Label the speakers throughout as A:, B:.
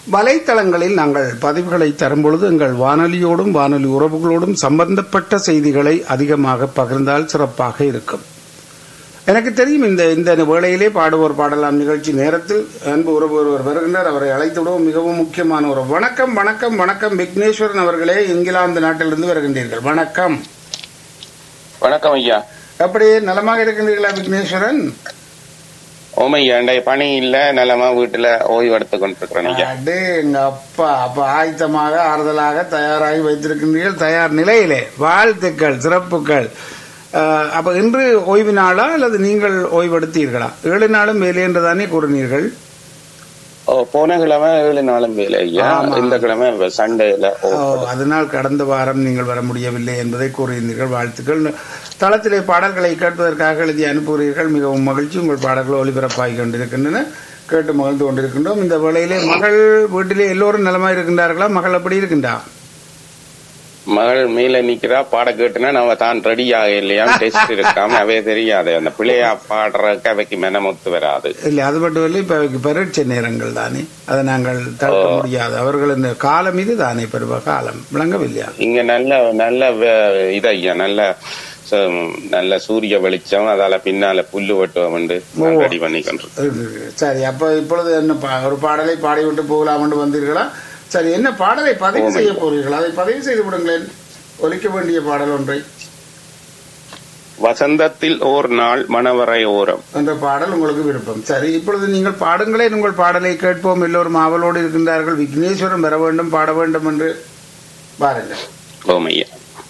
A: வலைத்தளங்களில் நாங்கள் பதிவுகளை தரும் பொழுது எங்கள் வானொலியோடும் வானொலி உறவுகளோடும் சம்பந்தப்பட்ட செய்திகளை அதிகமாக பகிர்ந்தால் சிறப்பாக இருக்கும் எனக்கு தெரியும் இந்த இந்த வேளையிலே பாடுவோர் பாடலாம் நிகழ்ச்சி நேரத்தில் அன்பு உறவு ஒருவர் வருகின்றார் அவரை அழைத்து விடவும் மிகவும் முக்கியமான ஒரு வணக்கம் வணக்கம் வணக்கம் விக்னேஸ்வரன் அவர்களே இங்கிலாந்து நாட்டிலிருந்து வருகின்றீர்கள் வணக்கம்
B: வணக்கம் ஐயா
A: எப்படி நலமாக இருக்கின்றீர்களா விக்னேஸ்வரன்
B: ஓமையா இன்றைய பணி இல்ல நலமா வீட்டுல ஓய்வு எடுத்துக் கொண்டிருக்கிறேன் ஐயா
A: அடே எங்க அப்பா அப்ப ஆயத்தமாக ஆறுதலாக தயாராகி வைத்திருக்கின்றீர்கள் தயார் நிலையிலே வாழ்த்துக்கள் சிறப்புகள் அஹ், அப்ப இன்று ஓய்வு நாளா அல்லது நீங்கள் ஓய்வெடுத்தீர்களா ஏழு நாளும் வேலை என்று தானே கூறினீர்கள்
B: ஓ, போன கிழமை ஏழு நாளும் வேலை ஐயா
A: ஆமா.
B: இந்த கிழமை சண்டேல
A: ஓ, அதனால் கடந்த வாரம் நீங்கள் வர முடியவில்லை என்பதை கூறியிருந்தீர்கள் வாழ்த்துக்கள் தளத்திலே பாடல்களை கேட்பதற்காக எழுதி அனுப்புகிறீர்கள் மிகவும் மகிழ்ச்சி உங்கள் பாடல்கள் ஒளிபரப்பாகி கொண்டிருக்கின்றன கேட்டு மகிழ்ந்து கொண்டிருக்கின்றோம் இந்த வேளையிலே மகள் வீட்டிலே எல்லோரும் நலமாக இருக்கின்றார்களா மகள் அப்படி இருக்கின்றா
B: மகள் மேல நிக்கிறா பாட கேட்டுனா நம்ம தான் ரெடி ஆக இல்லையா டெஸ்ட் இருக்காம அவே தெரியாது அந்த பிள்ளையா பாடுறதுக்கு அவைக்கு மெனமுத்து வராது
A: இல்லை அது மட்டும் இல்லை இப்ப அவைக்கு பரீட்சை நேரங்கள் தானே அதை நாங்கள் தடுக்க முடியாது அவர்கள் இந்த காலம் இது தானே பருவ காலம் விளங்கவில்லையா
B: இங்க நல்ல நல்ல வே- இது ஐயா நல்ல ச- நல்ல சூரிய வெளிச்சம் அதால பின்னால புல்லு வெட்டுவோம் ரெடி பண்ணி கொண்டிருக்கோம்
A: சரி அப்ப இப்பொழுது என்ன பா- ஒரு பாடலை பாடிவிட்டு போகலாம் என்று வந்தீர்களா சரி என்ன பாடலை பதிவு செய்ய போறீர்கள் அதை பதிவு செய்து விடுங்களேன் ஒலிக்க வேண்டிய பாடல் ஒன்றை
B: வசந்தத்தில் ஓர் நாள் மணவரை ஓரம்
A: என்ற பாடல் உங்களுக்கு விருப்பம் சரி இப்பொழுது நீங்கள் பாடுங்களேன் உங்கள் பாடலை கேட்போம் எல்லோரும் ஆவலோடு இருக்கின்றார்கள் விக்னேஸ்வரன் வர வேண்டும் பாட வேண்டும் என்று பாருங்கள்
B: ஓமையா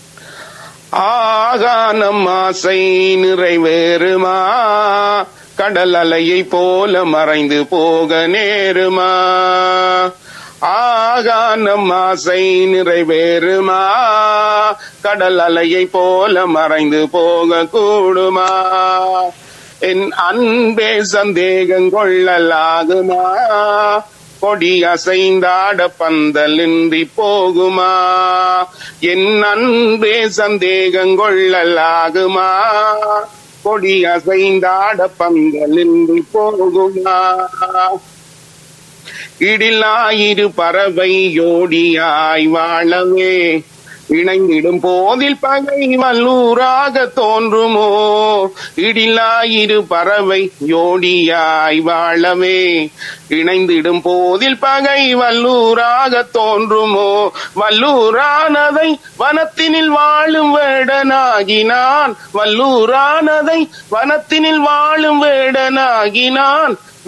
B: ஆகானம் ஆசை நிறைவேறுமா கடல் அலையை போல மறைந்து போக நேருமா ஆகானம் ஆசை நிறைவேறுமா கடல் அலையை போல மறைந்து போக கூடுமா என் அன்பே சந்தேகம் கொள்ளலாகுமா கொடி அசைந்தாட பந்தலின்றி போகுமா என் அன்பே சந்தேகம் கொள்ளலாகுமா கொடி அசைந்தாட பந்தலின்றி போகுமா இடிலாயிரு பறவை யோடியாய் வாழவே இணைந்திடும் போதில் பகை வல்லூராக தோன்றுமோ இடிலாயிரு பறவை யோடியாய் வாழவே இணைந்திடும் போதில் பகை வல்லூராக தோன்றுமோ வல்லூரானதை வனத்தினில் வாழும் வேடனாகினான் வல்லூரானதை வனத்தினில் வாழும் வேடனாகினான்